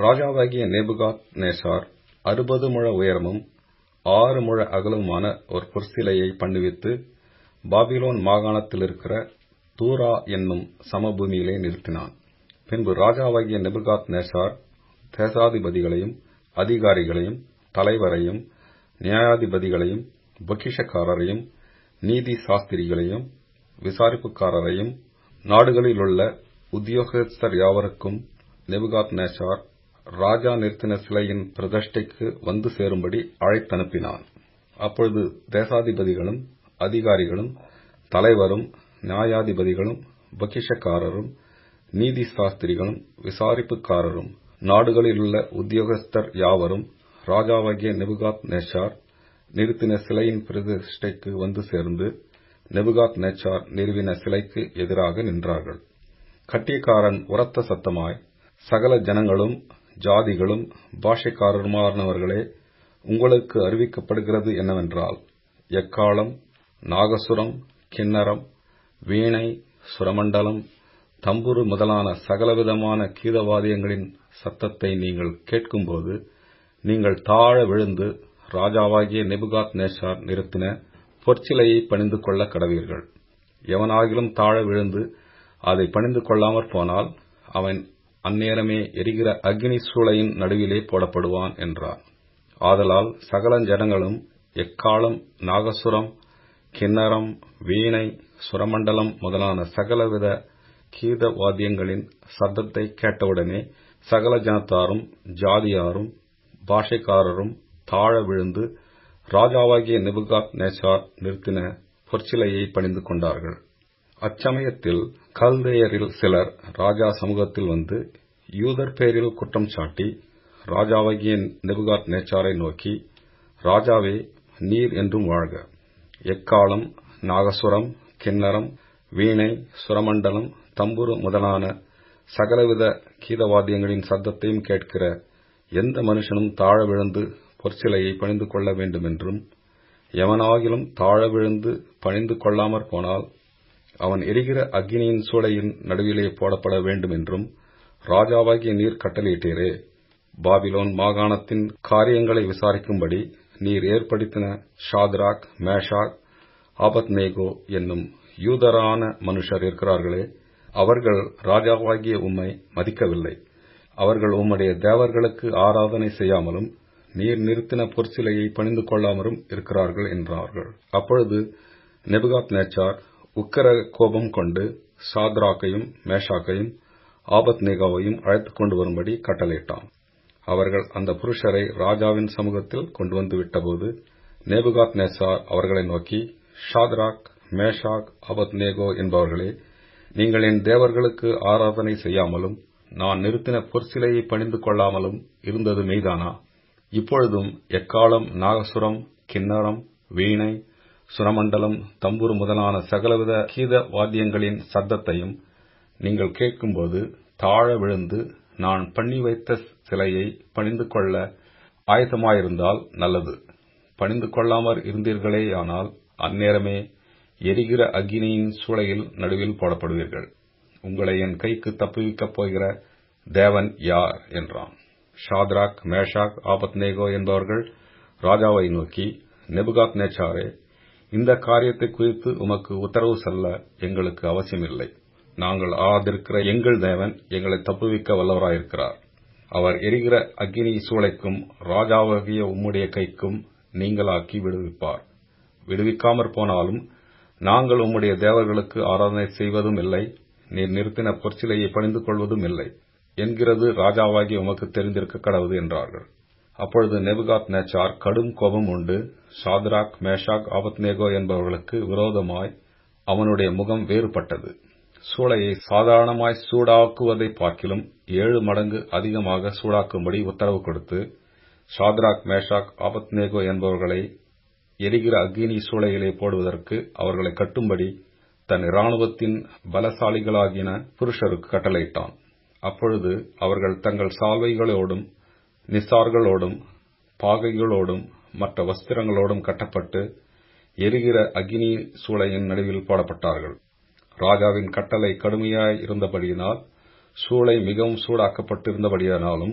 ராஜாவாகிய நேபுகாத் நேசார் அறுபது முழ உயரமும் ஆறு முழ அகலமுமான ஒரு பொற்சிலையை பண்ணுவித்து பாபிலோன் மாகாணத்திலிருக்கிற தூரா என்னும் சமபூமியிலே நிறுத்தினான் பின்பு ராஜாவாகிய நெபுகாத் நேசார் தேசாதிபதிகளையும் அதிகாரிகளையும் தலைவரையும் நியாயாதிபதிகளையும் பொக்கிஷக்காரரையும் நீதி சாஸ்திரிகளையும் விசாரிப்புக்காரரையும் நாடுகளிலுள்ள உத்தியோகஸ்தர் யாவருக்கும் நெபுகாத் நேசார் ராஜா நிறுத்தின சிலையின் பிரதிஷ்டைக்கு வந்து சேரும்படி அழைத்தனுப்பினான் அப்பொழுது தேசாதிபதிகளும் அதிகாரிகளும் தலைவரும் நியாயாதிபதிகளும் பொக்கிஷக்காரரும் நீதி சாஸ்திரிகளும் விசாரிப்புக்காரரும் நாடுகளிலுள்ள உத்தியோகஸ்தர் யாவரும் ராஜாவாகிய நெபுகாத் நேச்சார் நிறுத்தின சிலையின் பிரதிஷ்டைக்கு வந்து சேர்ந்து நெபுகாத் நேச்சார் நிறுவின சிலைக்கு எதிராக நின்றார்கள் கட்டியக்காரன் உரத்த சத்தமாய் சகல ஜனங்களும் ஜாதிகளும் பாஷைக்காரருமானவர்களே உங்களுக்கு அறிவிக்கப்படுகிறது என்னவென்றால் எக்காலம் நாகசுரம் கிண்ணரம் வீணை சுரமண்டலம் தம்புரு முதலான சகலவிதமான கீதவாதியங்களின் சத்தத்தை நீங்கள் கேட்கும்போது நீங்கள் தாழ விழுந்து ராஜாவாகிய நெபுகாத் நேஷார் நிறுத்தின பொற்சிலையை பணிந்து கொள்ள கடவீர்கள் எவனாகிலும் தாழ விழுந்து அதை பணிந்து கொள்ளாமற் போனால் அவன் அந்நேரமே எரிகிற அக்னி சூளையின் நடுவிலே போடப்படுவான் என்றார் ஆதலால் சகல ஜனங்களும் எக்காலம் நாகசுரம் கிண்ணரம் வீணை சுரமண்டலம் முதலான சகலவித கீத வாத்தியங்களின் சத்தத்தை கேட்டவுடனே சகல ஜனத்தாரும் ஜாதியாரும் பாஷைக்காரரும் தாழ விழுந்து ராஜாவாகிய நெபுகாத் நேசார் நிறுத்தின பொற்சிலையை பணிந்து கொண்டார்கள் அச்சமயத்தில் கல்தேயரில் சிலர் ராஜா சமூகத்தில் வந்து யூதர் பேரில் குற்றம் சாட்டி ராஜாவாகிய நெபுகாத் நேச்சாரை நோக்கி ராஜாவே நீர் என்றும் வாழ்க எக்காலம் நாகசுரம் கிண்ணரம் வீணை சுரமண்டலம் தம்புரு முதலான சகலவித கீதவாத்தியங்களின் சத்தத்தையும் கேட்கிற எந்த மனுஷனும் தாழ விழுந்து பொற்சிலையை பணிந்து கொள்ள வேண்டுமென்றும் எவனாகிலும் தாழ விழுந்து பணிந்து கொள்ளாமற் போனால் அவன் எரிகிற அக்னியின் சூளையின் நடுவிலே போடப்பட வேண்டுமென்றும் ராஜாவாகிய நீர் கட்டளையிட்டீரே பாபிலோன் மாகாணத்தின் காரியங்களை விசாரிக்கும்படி நீர் ஏற்படுத்தின ஷாத்ராக் மேஷாக் ஆபத்நேகோ என்னும் யூதரான மனுஷர் இருக்கிறார்களே அவர்கள் ராஜாவாகிய உம்மை மதிக்கவில்லை அவர்கள் உம்முடைய தேவர்களுக்கு ஆராதனை செய்யாமலும் நீர் நிறுத்தின பொற்சிலையை பணிந்து கொள்ளாமலும் இருக்கிறார்கள் என்றார்கள் அப்பொழுது நெபுகாத் நேச்சார் உக்கர கோபம் கொண்டு சாத்ராக்கையும் மேஷாக்கையும் ஆபத் நேகாவையும் அழைத்துக் கொண்டு வரும்படி கட்டளையிட்டான் அவர்கள் அந்த புருஷரை ராஜாவின் சமூகத்தில் கொண்டு வந்து விட்டபோது நேபுகாத் நேசார் அவர்களை நோக்கி ஷாத்ராக் மேஷாக் ஆபத் நேகோ என்பவர்களே நீங்கள் என் தேவர்களுக்கு ஆராதனை செய்யாமலும் நான் நிறுத்தின பொற்சிலையை பணிந்து கொள்ளாமலும் இருந்தது மெய்தானா இப்பொழுதும் எக்காலம் நாகசுரம் கிண்ணரம் வீணை சுரமண்டலம் தம்புரு முதலான சகலவித கீத வாத்தியங்களின் சத்தத்தையும் நீங்கள் கேட்கும்போது தாழ விழுந்து நான் பண்ணி வைத்த சிலையை பணிந்து கொள்ள ஆயத்தமாயிருந்தால் நல்லது பணிந்து கொள்ளாமற் இருந்தீர்களேயானால் அந்நேரமே எரிகிற அக்னியின் சூளையில் நடுவில் போடப்படுவீர்கள் உங்களை என் கைக்கு தப்புவிக்கப் போகிற தேவன் யார் என்றான் ஷாத்ராக் மேஷாக் ஆபத்நேகோ என்பவர்கள் ராஜாவை நோக்கி நெபுகாத் நேச்சாரே இந்த காரியத்தை குறித்து உமக்கு உத்தரவு சொல்ல எங்களுக்கு அவசியமில்லை நாங்கள் ஆதிருக்கிற எங்கள் தேவன் எங்களை தப்புவிக்க வல்லவராயிருக்கிறார் அவர் எரிகிற அக்னி சூளைக்கும் ராஜாவாகிய உம்முடைய கைக்கும் நீங்களாக்கி விடுவிப்பார் விடுவிக்காமற் போனாலும் நாங்கள் உம்முடைய தேவர்களுக்கு ஆராதனை செய்வதும் இல்லை நீர் நிறுத்தின பொற்சிலையை பணிந்து கொள்வதும் இல்லை என்கிறது ராஜாவாகி உமக்கு தெரிந்திருக்க கடவுது என்றார்கள் அப்பொழுது நெபுகாத் நேச்சார் கடும் கோபம் உண்டு ஷாத்ராக் மேஷாக் ஆபத்நேகோ என்பவர்களுக்கு விரோதமாய் அவனுடைய முகம் வேறுபட்டது சூளையை சாதாரணமாய் சூடாக்குவதை பார்க்கிலும் ஏழு மடங்கு அதிகமாக சூடாக்கும்படி உத்தரவு கொடுத்து ஷாத்ராக் மேஷாக் ஆபத்நேகோ என்பவர்களை எரிகிற அக்னி சூளையிலே போடுவதற்கு அவர்களை கட்டும்படி தன் இராணுவத்தின் பலசாலிகளாகின புருஷருக்கு கட்டளையிட்டான் அப்பொழுது அவர்கள் தங்கள் சால்வைகளோடும் நிசார்களோடும் பாகைகளோடும் மற்ற வஸ்திரங்களோடும் கட்டப்பட்டு எரிகிற அக்னி சூளையின் நடுவில் போடப்பட்டார்கள் ராஜாவின் கட்டளை கடுமையாய் இருந்தபடியினால் சூளை மிகவும் சூடாக்கப்பட்டிருந்தபடியானாலும்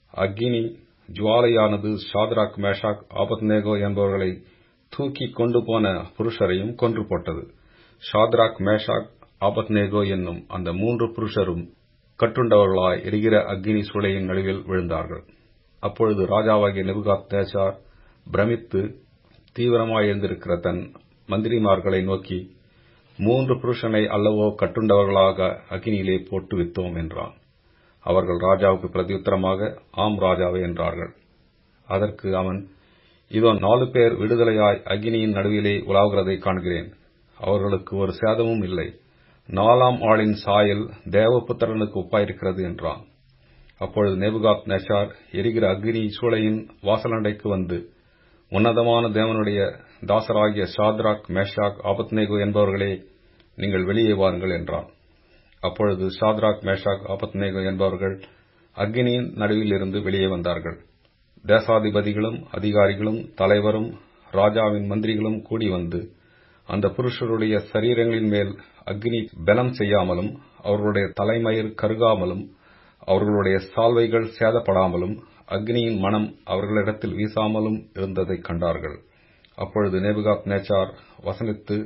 அக்கினி ஜுவாலையானது ஷாத்ராக் மேஷாக் ஆபத்நேகோ என்பவர்களை தூக்கிக் கொண்டு போன புருஷரையும் கொன்று போட்டது ஷாத்ராக் மேஷாக் ஆபத்நேகோ என்னும் அந்த மூன்று புருஷரும் கட்டுண்டவர்களாய் எரிகிற அக்கினி சூளையின் நடுவில் விழுந்தார்கள் அப்பொழுது ராஜாவாகிய நெபுகாத் நேச்சார் பிரமித்து தீவிரமாய் எழுந்திருக்கிற தன் மந்திரிமார்களை நோக்கி மூன்று புருஷனை அல்லவோ கட்டுண்டவர்களாக அக்கினியிலே போட்டு வித்தோம் என்றான் அவர்கள் ராஜாவுக்கு பிரதியுத்தரமாக ஆம் ராஜாவே என்றார்கள் அதற்கு அவன் இதோ நாலு பேர் விடுதலையாய் அக்கினியின் நடுவிலே உலாவுகிறதை காண்கிறேன் அவர்களுக்கு ஒரு சேதமும் இல்லை நாலாம் ஆளின் சாயல் தேவபுத்திரனுக்கு ஒப்பாயிருக்கிறது என்றான் அப்பொழுது நேபுகாத் நேச்சார் எரிகிற அக்னி சூளையின் வாசலண்டைக்கு வந்து உன்னதமான தேவனுடைய தாசராகிய ஷாத்ராக் மேஷாக் ஆபத்நேகு என்பவர்களே நீங்கள் வெளியே வாருங்கள் என்றான் அப்பொழுது ஷாத்ராக் மேஷாக் ஆபத்நேகு என்பவர்கள் அக்னியின் நடுவில் இருந்து வெளியே வந்தார்கள் தேசாதிபதிகளும் அதிகாரிகளும் தலைவரும் ராஜாவின் மந்திரிகளும் கூடி வந்து அந்த புருஷருடைய சரீரங்களின் மேல் அக்னி பலம் செய்யாமலும் அவர்களுடைய தலைமயிர் கருகாமலும் அவர்களுடைய சால்வைகள் சேதப்படாமலும் அக்னியின் மனம் அவர்களிடத்தில் வீசாமலும் இருந்ததைக் கண்டார்கள் அப்பொழுது நேபுகாத் நேச்சார் வசனித்து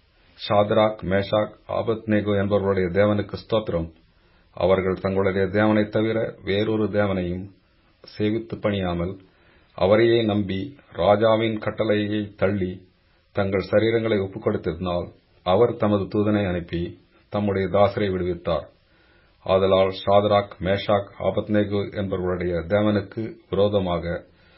ஷாத்ராக் மேஷாக் ஆபத்நேகோ என்பவர்களுடைய தேவனுக்கு ஸ்தோத்திரம் அவர்கள் தங்களுடைய தேவனைத் தவிர வேறொரு தேவனையும் சேவித்து பணியாமல் அவரையே நம்பி ராஜாவின் கட்டளையை தள்ளி தங்கள் சரீரங்களை ஒப்புக் கொடுத்ததினால் அவர் தமது தூதனை அனுப்பி தம்முடைய தாசரை விடுவித்தார் ஆதலால் ஷாத்ராக் மேஷாக் ஆபத்நேகு என்பவர்களுடைய தேவனுக்கு விரோதமாக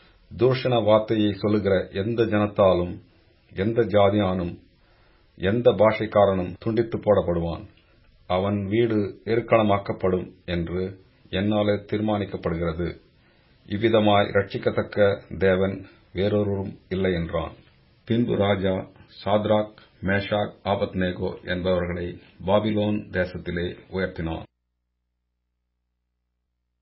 தூஷண வார்த்தையை சொல்லுகிற எந்த ஜனத்தாலும் எந்த ஜாதியானும் எந்த பாஷைக்காரனும் துண்டித்து போடப்படுவான் அவன் வீடு எருக்களமாக்கப்படும் என்று என்னாலே தீர்மானிக்கப்படுகிறது இவ்விதமாய் ரட்சிக்கத்தக்க தேவன் வேறொருவரும் இல்லை என்றான் பின்பு ராஜா சாத்ராக் மேஷாக் ஆபத்நேகோ என்பவர்களை பாபிலோன் தேசத்திலே உயர்த்தினான்